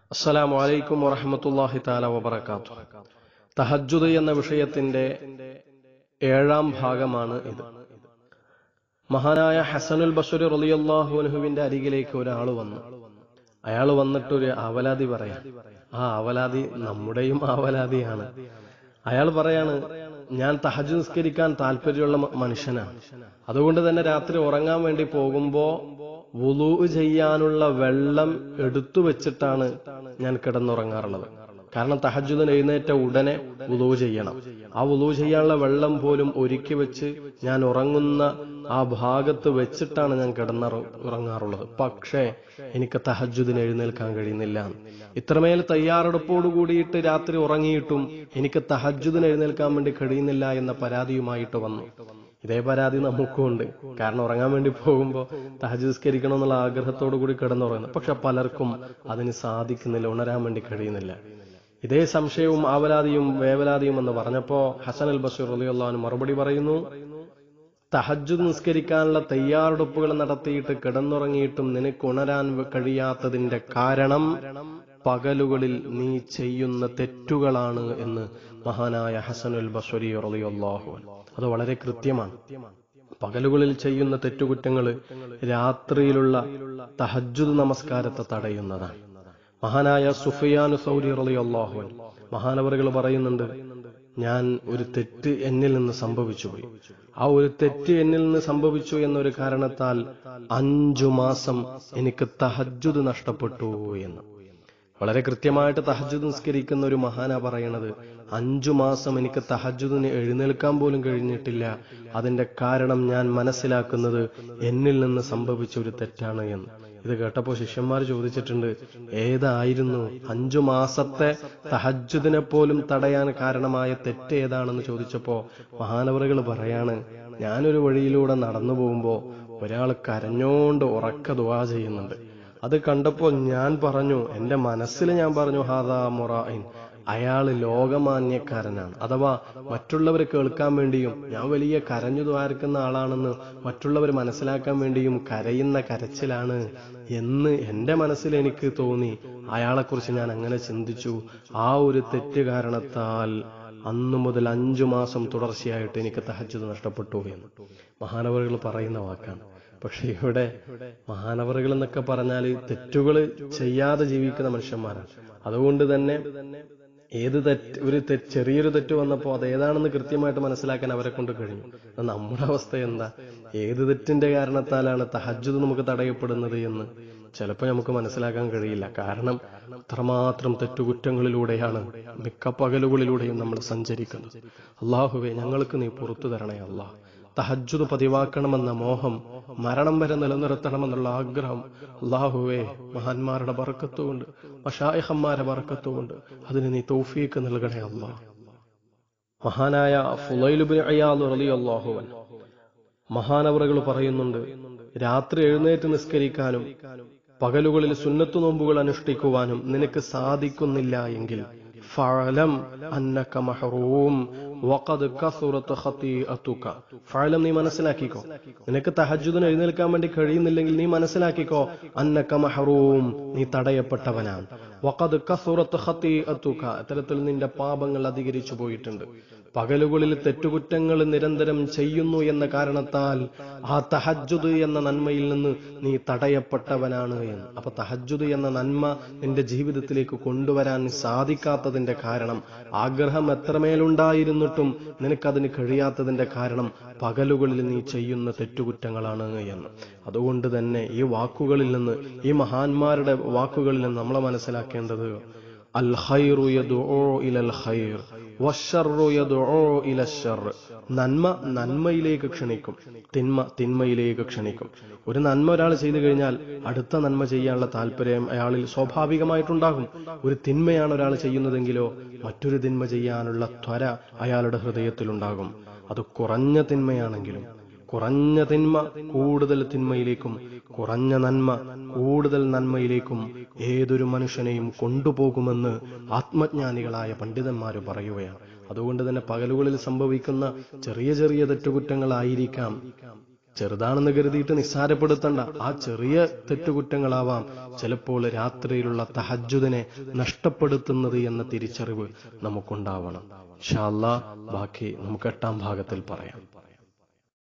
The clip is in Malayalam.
അസ്സലാമു അലൈക്കും വറഹമത്തല്ലാഹി താല വബർക്കാത്തു തഹജുദ് എന്ന വിഷയത്തിന്റെ ഏഴാം ഭാഗമാണ് ഇത് മഹാനായ ഹസനുൽ ബഷുർ റളിയല്ലാഹുവിന്റെ അരികിലേക്ക് ഒരാൾ വന്നു അയാൾ വന്നിട്ട് ഒരു അവലാതി പറയാം ആ അവലാതി നമ്മുടെയും അവലാതിയാണ് അയാൾ പറയാണ് ഞാൻ തഹജ് നിസ്കരിക്കാൻ താല്പര്യമുള്ള മ- മനുഷ്യനാണ് അതുകൊണ്ട് തന്നെ രാത്രി ഉറങ്ങാൻ വേണ്ടി പോകുമ്പോ വുളു ചെയ്യാനുള്ള വെള്ളം എടുത്തു വെച്ചിട്ടാണ് ഞാൻ കിടന്നുറങ്ങാറുള്ളത് കാരണം തഹജുദിന് എഴുന്നേറ്റ ഉടനെ വുളു ചെയ്യണം ആ വുളു ചെയ്യാനുള്ള വെള്ളം പോലും ഒരുക്കി വെച്ച് ഞാൻ ഉറങ്ങുന്ന ആ ഭാഗത്ത് വെച്ചിട്ടാണ് ഞാൻ കിടന്നുറ ഉറങ്ങാറുള്ളത് പക്ഷേ എനിക്ക് തഹജുദിന് എഴുന്നേൽക്കാൻ കഴിയുന്നില്ല ഇത്രമേൽ തയ്യാറെടുപ്പോട് കൂടിയിട്ട് രാത്രി ഉറങ്ങിയിട്ടും എനിക്ക് തഹജുദിന് എഴുന്നേൽക്കാൻ വേണ്ടി കഴിയുന്നില്ല എന്ന പരാതിയുമായിട്ട് വന്നു ഇതേ പരാതി നമുക്കും ഉണ്ട് കാരണം ഉറങ്ങാൻ വേണ്ടി പോകുമ്പോൾ തഹജിസ്കരിക്കണം എന്നുള്ള ആഗ്രഹത്തോടു കൂടി കിടന്നുറങ്ങുന്നു പക്ഷെ പലർക്കും അതിന് സാധിക്കുന്നില്ല ഉണരാൻ വേണ്ടി കഴിയുന്നില്ല ഇതേ സംശയവും ആവലാതിയും വേവലാതിയും എന്ന് പറഞ്ഞപ്പോ ഹസൻ അൽ ബഷീർ അലിയുള്ളഹാൻ മറുപടി പറയുന്നു തഹജ് നിസ്കരിക്കാനുള്ള തയ്യാറെടുപ്പുകൾ നടത്തിയിട്ട് കിടന്നുറങ്ങിയിട്ടും നിനക്ക് ഉണരാൻ വ- കഴിയാത്തതിന്റെ കാരണം പകലുകളിൽ നീ ചെയ്യുന്ന തെറ്റുകളാണ് എന്ന് മഹാനായ ഹസനുൽ ബഷരി റളിയല്ലാഹു അൻഹു. അത് വളരെ കൃത്യമാണ് പകലുകളിൽ ചെയ്യുന്ന തെറ്റുകുറ്റങ്ങൾ രാത്രിയിലുള്ള തഹജുദ് നമസ്കാരത്തെ തടയുന്നതാണ് മഹാനായ സുഫിയാനു സൗരി റളിയല്ലാഹു അൻഹു മഹാനവറുകൾ പറയുന്നുണ്ട് ഞാൻ ഒരു തെറ്റ് എന്നിൽ നിന്ന് സംഭവിച്ചു പോയി ആ ഒരു തെറ്റ് എന്നിൽ നിന്ന് സംഭവിച്ചു എന്നൊരു കാരണത്താൽ അഞ്ചു മാസം എനിക്ക് തഹജുദ് നഷ്ടപ്പെട്ടു എന്ന് വളരെ കൃത്യമായിട്ട് തഹജുദ് നിസ്കരിക്കുന്ന ഒരു മഹാന പറയണത് അഞ്ചു മാസം എനിക്ക് തഹജുദിന് എഴുന്നേൽക്കാൻ പോലും കഴിഞ്ഞിട്ടില്ല അതിന്റെ കാരണം ഞാൻ മനസ്സിലാക്കുന്നത് എന്നിൽ നിന്ന് സംഭവിച്ച ഒരു തെറ്റാണ് എന്ന് ഇത് കേട്ടപ്പോ ശിഷ്യന്മാർ ചോദിച്ചിട്ടുണ്ട് ഏതായിരുന്നു അഞ്ചു മാസത്തെ തഹജുദിനെ പോലും തടയാൻ കാരണമായ തെറ്റ് ഏതാണെന്ന് ചോദിച്ചപ്പോ മഹാനവറുകൾ പറയാണ് ഞാനൊരു വഴിയിലൂടെ നടന്നു പോകുമ്പോ ഒരാൾ കരഞ്ഞോണ്ട് ഉറക്ക ദുവാ ചെയ്യുന്നുണ്ട് അത് കണ്ടപ്പോൾ ഞാൻ പറഞ്ഞു എന്റെ മനസ്സിൽ ഞാൻ പറഞ്ഞു ഹാദാ മൊറായിൻ അയാൾ ലോകമാന്യക്കാരനാണ് അഥവാ മറ്റുള്ളവർ കേൾക്കാൻ വേണ്ടിയും ഞാൻ വലിയ കരഞ്ഞു ദ്വാരക്കുന്ന ആളാണെന്ന് മറ്റുള്ളവർ മനസ്സിലാക്കാൻ വേണ്ടിയും കരയുന്ന കരച്ചിലാണ് എന്ന് എന്റെ മനസ്സിൽ എനിക്ക് തോന്നി അയാളെക്കുറിച്ച് ഞാൻ അങ്ങനെ ചിന്തിച്ചു ആ ഒരു തെറ്റ് കാരണത്താൽ അന്നു മുതൽ അഞ്ചു മാസം തുടർച്ചയായിട്ട് എനിക്ക് തഹജ്ജുദ് നഷ്ടപ്പെട്ടു എന്ന് മഹാനവറുകൾ പറയുന്ന വാക്കാണ് പക്ഷെ ഇവിടെ മഹാനവറുകൾ എന്നൊക്കെ പറഞ്ഞാൽ തെറ്റുകൾ ചെയ്യാതെ ജീവിക്കുന്ന മനുഷ്യന്മാരാണ് അതുകൊണ്ട് തന്നെ ഏത് തെറ്റ് ഒരു തെറ്റ് ചെറിയൊരു തെറ്റ് വന്നപ്പോൾ അത് ഏതാണെന്ന് കൃത്യമായിട്ട് മനസ്സിലാക്കാൻ അവരെ കൊണ്ട് കഴിഞ്ഞു എന്നാൽ നമ്മുടെ അവസ്ഥ എന്താ ഏത് തെറ്റിന്റെ കാരണത്താലാണ് തഹജ്ജുദ് നമുക്ക് തടയപ്പെടുന്നത് എന്ന് ചിലപ്പോൾ നമുക്ക് മനസ്സിലാക്കാൻ കഴിയില്ല കാരണം അത്രമാത്രം തെറ്റുകുറ്റങ്ങളിലൂടെയാണ് മിക്ക പകലുകളിലൂടെയും നമ്മൾ സഞ്ചരിക്കുന്നത് അള്ളാഹുവെ ഞങ്ങൾക്ക് നീ പുറത്തു തരണേ അള്ളാഹ് തഹജ്ജുദ് പതിവാക്കണമെന്ന മോഹം മരണം വരെ നിലനിർത്തണമെന്നുള്ള ആഗ്രഹം അള്ളാഹുവേ മഹാന്മാരുടെ ബർക്കത്തുകൊണ്ട് മഷായഹന്മാരെ ബർക്കത്തുകൊണ്ട് അതിന് നീ തൗഫീക്ക് നൽകണേ അള്ളാഹ് മഹാനായ ഫുലൈലുബിൻ അയാദ് റളിയല്ലാഹു അൻഹു മഹാനവറുകൾ പറയുന്നുണ്ട് രാത്രി എഴുന്നേറ്റ് നിസ്കരിക്കാനും പകലുകളിൽ സുന്നത്തു നോമ്പുകൾ അനുഷ്ഠിക്കുവാനും നിനക്ക് സാധിക്കുന്നില്ല എങ്കിൽ ഫഅലം അന്നക മഹറൂം വഖദ് കസുറത് ഖതീഅതുക ഫഅലം നീ മനസ്സിലാക്കിക്കോ നിനക്ക് തഹജ്ജുദിന് എഴുന്നേൽക്കാൻ വേണ്ടി കഴിയുന്നില്ലെങ്കിൽ നീ മനസ്സിലാക്കിക്കോ അന്നക മഹറൂം നീ തടയപ്പെട്ടവനാണ് വഖദ് കസുറത് ഖതീഅതുക അത്തരത്തിൽ നിന്റെ പാപങ്ങൾ അധികരിച്ചു പോയിട്ടുണ്ട് പകലുകളിൽ തെറ്റുകുറ്റങ്ങൾ നിരന്തരം ചെയ്യുന്നു എന്ന കാരണത്താൽ ആ തഹജ്ജുദ് എന്ന നന്മയിൽ നിന്ന് നീ തടയപ്പെട്ടവനാണ് എന്ന് അപ്പൊ തഹജ്ജുദ് എന്ന നന്മ നിന്റെ ജീവിതത്തിലേക്ക് കൊണ്ടുവരാൻ സാധിക്കാത്തതിന്റെ കാരണം ആഗ്രഹം എത്രമേലുണ്ടായിരുന്നിട്ടും നിനക്കതിന് കഴിയാത്തതിന്റെ കാരണം പകലുകളിൽ നീ ചെയ്യുന്ന തെറ്റുകുറ്റങ്ങളാണ് എന്ന് അതുകൊണ്ട് തന്നെ ഈ വാക്കുകളിൽ നിന്ന് ഈ മഹാന്മാരുടെ വാക്കുകളിൽ നിന്ന് നമ്മളെ മനസ്സിലാക്കേണ്ടത് അൽ ഖൈറു യദ്ഉ ഇലൽ ഖൈർ വശർറു യദ്ഉ ഇലൽ ശർ നന്മ നന്മയിലേക്ക് ക്ഷണിക്കും തിന്മ തിന്മയിലേക്ക് ക്ഷണിക്കും ഒരു നന്മ ഒരാൾ ചെയ്തു കഴിഞ്ഞാൽ അടുത്ത നന്മ ചെയ്യാനുള്ള താല്പര്യം അയാളിൽ സ്വാഭാവികമായിട്ടുണ്ടാകും ഒരു തിന്മയാണ് ഒരാൾ ചെയ്യുന്നതെങ്കിലോ മറ്റൊരു തിന്മ ചെയ്യാനുള്ള ത്വര അയാളുടെ ഹൃദയത്തിലുണ്ടാകും അത് കുറഞ്ഞ തിന്മയാണെങ്കിലും കുറഞ്ഞ തിന്മ കൂടുതൽ തിന്മയിലേക്കും കുറഞ്ഞ നന്മ കൂടുതൽ നന്മയിലേക്കും ഏതൊരു മനുഷ്യനെയും കൊണ്ടുപോകുമെന്ന് ആത്മജ്ഞാനികളായ പണ്ഡിതന്മാർ പറയുകയാണ് അതുകൊണ്ട് തന്നെ പകലുകളിൽ സംഭവിക്കുന്ന ചെറിയ ചെറിയ തെറ്റുകുറ്റങ്ങളായിരിക്കാം ചെറുതാണെന്ന് കരുതിയിട്ട് നിസ്സാരപ്പെടുത്തണ്ട ആ ചെറിയ തെറ്റുകുറ്റങ്ങളാവാം ചിലപ്പോൾ രാത്രിയിലുള്ള തഹജ്ജുദിനെ നഷ്ടപ്പെടുത്തുന്നത് എന്ന തിരിച്ചറിവ് നമുക്കുണ്ടാവണം ഇൻഷാ അല്ലാ ബാക്കി നമുക്ക് എട്ടാം ഭാഗത്തിൽ പറയാം